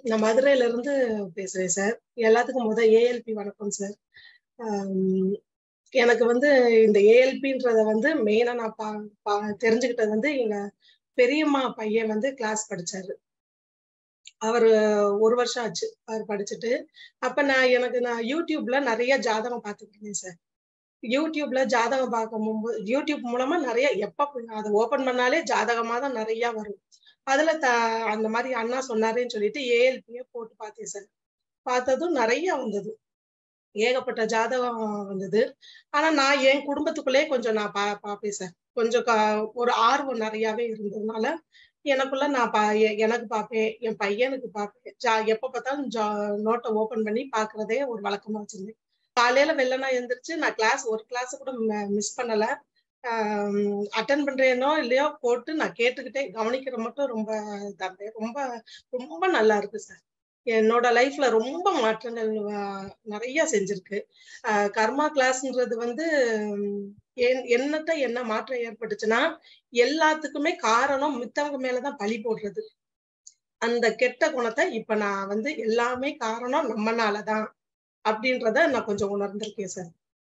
நான் மதுரையில இருந்து பேசுறேன் சார் எல்லாத்துக்கும் முத ஏஎல்பி வணக்கம் சார் ஆம், எனக்கு வந்து இந்த ஏஎல்பின்றத வந்து மெயினா நான் பா பா- தெரிஞ்சுக்கிட்டது வந்து எங்க பெரியம்மா பையன் வந்து கிளாஸ் படிச்சாரு அவரு ஒரு வருஷம் ஆச்சு அவர் படிச்சுட்டு அப்ப நான் எனக்கு நான் யூடியூப்ல நிறைய ஜாதகம் பார்த்துருக்கேன் சார் யூடியூப்ல ஜாதகம் பார்க்கும் போது யூடியூப் மூலமா நிறைய எப்ப அதை ஓபன் பண்ணாலே ஜாதகமா தான் நிறைய வரும் அதுல த அந்த மாதிரி அண்ணா சொன்னாருன்னு சொல்லிட்டு ஏஎல்பியே போட்டு பார்த்தேன் சார் பார்த்ததும் நிறைய வந்தது ஏகப்பட்ட ஜாதகம் வந்தது ஆனா நான் என் குடும்பத்துக்குள்ளே கொஞ்சம் நான் பா பார்ப்பேன் சார் கொஞ்சம் க- ஒரு ஆர்வம் நிறையவே இருந்ததுனால எனக்குள்ள நான் பா எ- எனக்கு பார்ப்பேன் என் பையனுக்கு பார்ப்பேன் ஜா எப்ப பார்த்தாலும் ஜா நோட்டை ஓபன் பண்ணி பார்க்கறதே ஒரு வழக்கமா வச்சிருந்தேன் காலையில வெள்ளனா எந்திரிச்சு நான் கிளாஸ் ஒரு கிளாஸ் கூட மிஸ் பண்ணல அட்டன் பண்றேனோ இல்லையோ போட்டு நான் கேட்டுக்கிட்டே கவனிக்கிற மட்டும் ரொம்ப தந்தேன் ரொம்ப ரொம்ப நல்லா இருக்கு சார் என்னோட லைஃப்ல ரொம்ப மாற்றங்கள் ஆஹ், நிறைய செஞ்சிருக்கு ஆஹ், கர்மா கிளாஸ்ன்றது வந்து உம், என்- என்னட்ட என்ன மாற்றம் ஏற்பட்டுச்சுன்னா எல்லாத்துக்குமே காரணம் மித்தவங்க மேலதான் பழி போடுறது அந்த கெட்ட குணத்தை இப்ப நான் வந்து எல்லாமே காரணம் நம்மனாலதான் அப்படின்றத நான் கொஞ்சம் உணர்ந்திருக்கேன் சார்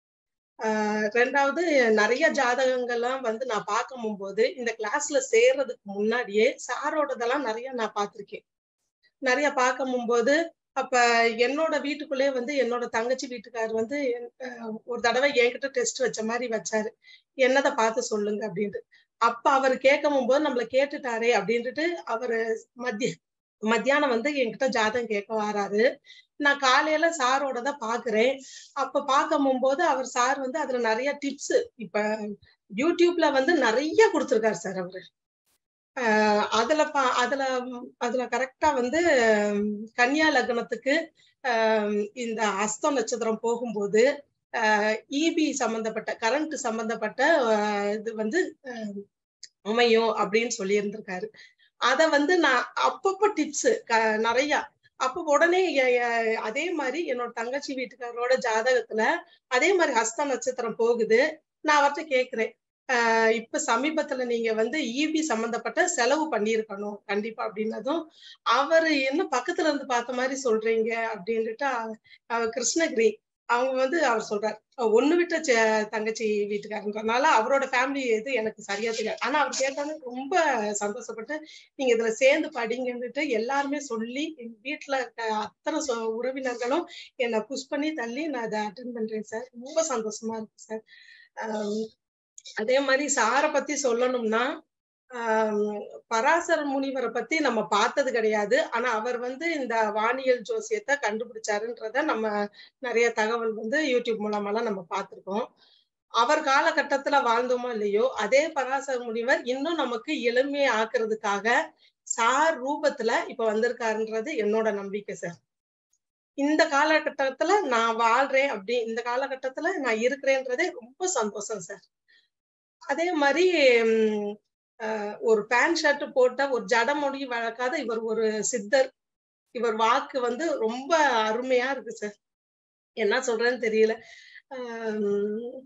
ஆஹ் ரெண்டாவது நிறைய ஜாதகங்கள்லாம் வந்து நான் பார்க்கும் போது இந்த கிளாஸ்ல சேர்றதுக்கு முன்னாடியே சாரோடதெல்லாம் நிறைய நான் பார்த்திருக்கேன் நிறைய பார்க்கும் போது அப்ப என்னோட வீட்டுக்குள்ளே வந்து என்னோட தங்கச்சி வீட்டுக்காரர் வந்து என்- ஆஹ் ஒரு தடவை என்கிட்ட டெஸ்ட் வச்ச மாதிரி வச்சாரு என்னத பார்த்து சொல்லுங்க அப்படின்ட்டு அப்ப அவர் கேட்கும் போது நம்மள கேட்டுட்டாரே அப்படின்ட்டு அவரு மத்திய மத்தியானம் வந்து என்கிட்ட ஜாதகம் கேட்க வராரு நான் காலையில சாரோட தான் பாக்குறேன் அப்ப பார்க்கும் போது அவர் சார் வந்து அதுல நிறைய டிப்ஸ் இப்ப யூடியூப்ல வந்து நிறைய கொடுத்திருக்காரு சார் அவரு ஆஹ் அதுல பா அதுல அதுல கரெக்டா வந்து ஹம், கன்னியா லக்னத்துக்கு ஆஹ் இந்த அஸ்தம் நட்சத்திரம் போகும்போது இபி சம்பந்தப்பட்ட கரண்ட் சம்பந்தப்பட்ட ஆஹ் இது வந்து ஆஹ் அமையும் அப்படின்னு சொல்லி இருந்திருக்காரு அத வந்து நான் அப்பப்போ டிப்ஸ் நிறைய அப்ப உடனே எ- எ- அதே மாதிரி என்னோட தங்கச்சி வீட்டுக்காரரோட ஜாதகத்துல அதே மாதிரி ஹஸ்த நட்சத்திரம் போகுது நான் அவர்கிட்ட கேக்குறேன் ஆஹ் இப்ப சமீபத்துல நீங்க வந்து இபி சம்பந்தப்பட்ட செலவு பண்ணியிருக்கணும் கண்டிப்பா அப்படின்னதும் அவரு என்ன பக்கத்துல இருந்து பார்த்த மாதிரி சொல்றீங்க அப்படின்னுட்டு அவ- அவ கிருஷ்ணகிரி அவங்க வந்து அவர் சொல்றாரு ஒண்ணு விட்ட செ- தங்கச்சி வீட்டுக்காரன்றனால அவரோட ஃபேமிலி இது எனக்கு சரியா தெரியாது ஆனா அவர் கேட்டாலும் ரொம்ப சந்தோஷப்பட்டு நீங்க இதுல சேர்ந்து படிங்கன்னுட்டு எல்லாருமே சொல்லி எங்க வீட்டுல இருக்க அத்தனை சொ- உறவினர்களும் என்னை புஷ் பண்ணி தள்ளி நான் அதை அட்டன் பண்றேன் சார் ரொம்ப சந்தோஷமா இருக்கு சார் ஆஹ் அதே மாதிரி சாரை பத்தி சொல்லணும்னா ஆஹ் பராசர முனிவரை பத்தி நம்ம பார்த்தது கிடையாது ஆனா அவர் வந்து இந்த வானியல் ஜோசியத்தை கண்டுபிடிச்சாருன்றத நம்ம நிறைய தகவல் வந்து யூடியூப் மூலமாலாம் நம்ம பார்த்திருக்கோம் அவர் காலகட்டத்துல வாழ்ந்தோமோ இல்லையோ அதே பராசர முனிவர் இன்னும் நமக்கு எளிமையை ஆக்குறதுக்காக சார் ரூபத்துல இப்ப வந்திருக்காருன்றது என்னோட நம்பிக்கை சார் இந்த காலகட்டத்துல நான் வாழ்றேன் அப்படி இந்த காலகட்டத்துல நான் இருக்கிறேன்றதே ரொம்ப சந்தோஷம் சார் அதே மாதிரி உம், ஆஹ் ஒரு பேண்ட் ஷர்ட் போட்ட ஒரு ஜடமுடி வளர்க்காத இவர் ஒரு சித்தர் இவர் வாக்கு வந்து ரொம்ப அருமையா இருக்கு சார் என்ன சொல்றேன்னு தெரியல ஆஹ்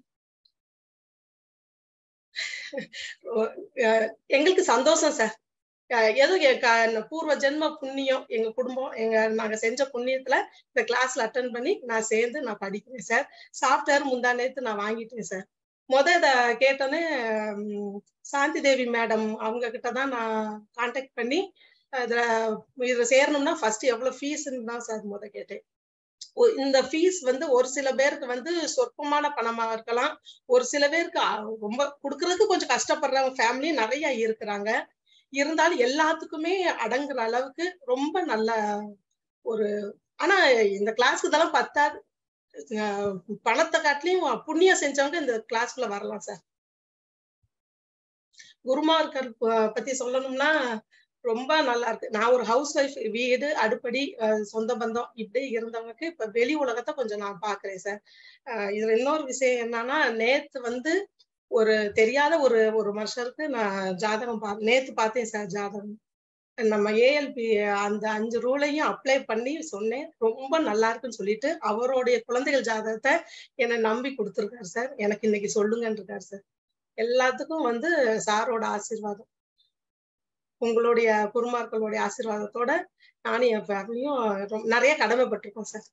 ஓ- அஹ் எங்களுக்கு சந்தோஷம் சார் அஹ் ஏதோ எ- க- பூர்வ ஜென்ம புண்ணியம் எங்க குடும்பம் எங்க நாங்க செஞ்ச புண்ணியத்துல இந்த கிளாஸ்ல அட்டன் பண்ணி நான் சேர்ந்து நான் படிக்கிறேன் சார் சாஃப்ட்வேர் முந்தா நேத்து நான் வாங்கிட்டேன் சார் முத இத கேட்டோன்னே உம், சாந்தி தேவி மேடம் அவங்க கிட்ட தான் நான் காண்டாக்ட் பண்ணி இதுல இதுல சேரணும்னா ஃபர்ஸ்ட் எவ்வளவு ஃபீஸ்ன்னு தான் சார் முத கேட்டேன் ஒ- இந்த ஃபீஸ் வந்து ஒரு சில பேருக்கு வந்து சொற்பமான பணமா இருக்கலாம் ஒரு சில பேருக்கு அ- ரொம்ப கொடுக்கறதுக்கு கொஞ்சம் கஷ்டப்படுறவங்க ஃபேமிலி நிறைய இருக்கிறாங்க இருந்தாலும் எல்லாத்துக்குமே அடங்குற அளவுக்கு ரொம்ப நல்ல ஒரு ஆனா இந்த கிளாஸ்க்கு இதெல்லாம் பத்தாது அஹ் பணத்தை காட்டிலையும் புண்ணியம் செஞ்சவங்க இந்த கிளாஸ்க்குள்ள வரலாம் சார் குருமார்கர் ப- பத்தி சொல்லணும்னா ரொம்ப நல்லா இருக்கு நான் ஒரு ஹவுஸ் ஒய்ஃப் வீடு அடுப்படி அஹ் சொந்த பந்தம் இப்படி இருந்தவங்களுக்கு இப்ப வெளி உலகத்தை கொஞ்சம் நான் பாக்குறேன் சார் அஹ் இதுல இன்னொரு விஷயம் என்னன்னா நேத்து வந்து ஒரு தெரியாத ஒரு ஒரு மனுஷருக்கு நான் ஜாதகம் பா நேத்து பார்த்தேன் சார் ஜாதகம் நம்ம ஏஎல்பி அந்த அஞ்சு ரூலையும் அப்ளை பண்ணி சொன்னேன் ரொம்ப நல்லா இருக்குன்னு சொல்லிட்டு அவருடைய குழந்தைகள் ஜாதகத்தை என்னை நம்பி கொடுத்துருக்காரு சார் எனக்கு இன்னைக்கு சொல்லுங்கன்னு இருக்காரு சார் எல்லாத்துக்கும் வந்து சாரோட ஆசீர்வாதம் உங்களுடைய குருமார்களுடைய ஆசீர்வாதத்தோட நானும் என் ஃபேமிலியும் நிறைய கடமைப்பட்டிருக்கோம் சார்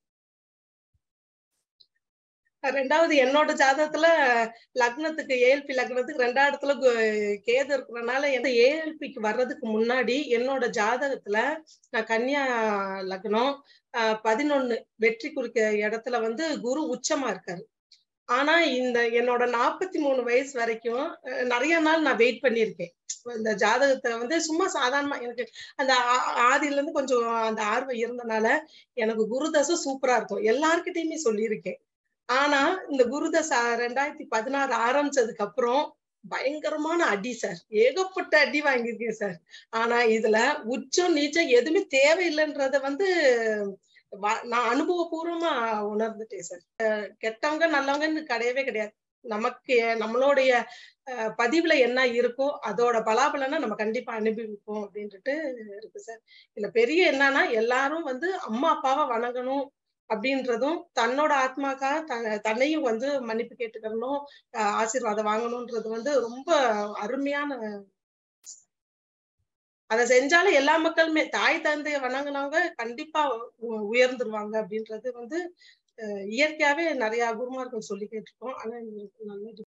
ரெண்டாவது என்னோட ஜாதகத்துல லக்னத்துக்கு ஏஎல்பி லக்னத்துக்கு ரெண்டாவது இடத்துல கு- கேது இருக்கிறதுனால எந்த ஏஎல்பிக்கு வர்றதுக்கு முன்னாடி என்னோட ஜாதகத்துல நான் கன்னியா லக்னம் ஆஹ் பதினொன்னு வெற்றி குறிக்க இடத்துல வந்து குரு உச்சமா இருக்காரு ஆனா இந்த என்னோட நாற்பத்தி மூணு வயசு வரைக்கும் அஹ் நிறைய நாள் நான் வெயிட் பண்ணியிருக்கேன் இந்த ஜாதகத்தை வந்து சும்மா சாதாரணமா எனக்கு அந்த ஆ- ஆதியில இருந்து கொஞ்சம் அந்த ஆர்வம் இருந்தனால எனக்கு குருதசை சூப்பரா இருக்கும் எல்லார்கிட்டயுமே சொல்லியிருக்கேன் ஆனா இந்த குருதசை ரெண்டாயிரத்தி பதினாறு ஆரம்பிச்சதுக்கு அப்புறம் பயங்கரமான அடி சார் ஏகப்பட்ட அடி வாங்கியிருக்கேன் சார் ஆனா இதுல உச்சம் நீச்சம் எதுவுமே தேவையில்லைன்றத வந்து வ- நான் அனுபவபூர்வமா உணர்ந்துட்டேன் சார் அஹ் கெட்டவங்க நல்லவங்கன்னு கிடையவே கிடையாது நமக்கு நம்மளுடைய அஹ், பதிவுல என்ன இருக்கோ அதோட பலாபலனை நம்ம கண்டிப்பா அனுபவிப்போம் அப்படின்ட்டு இருக்கு சார் இதுல பெரிய என்னன்னா எல்லாரும் வந்து அம்மா அப்பாவை வணங்கணும் அப்படின்றதும் தன்னோட ஆத்மாக்காக த- தன்னையும் வந்து மன்னிப்பு கேட்டுக்கணும் அஹ், ஆசீர்வாதம் வாங்கணும்ன்றது வந்து ரொம்ப அருமையான அதை செஞ்சாலும் எல்லா மக்களுமே தாய் தந்தைய வணங்குனவங்க கண்டிப்பா உ- உயர்ந்துருவாங்க அப்படின்றது வந்து அஹ், இயற்கையாவே நிறைய குருமார்கள் சொல்லி கேட்டிருக்கோம் ஆனா எங்களுக்கு நல்லது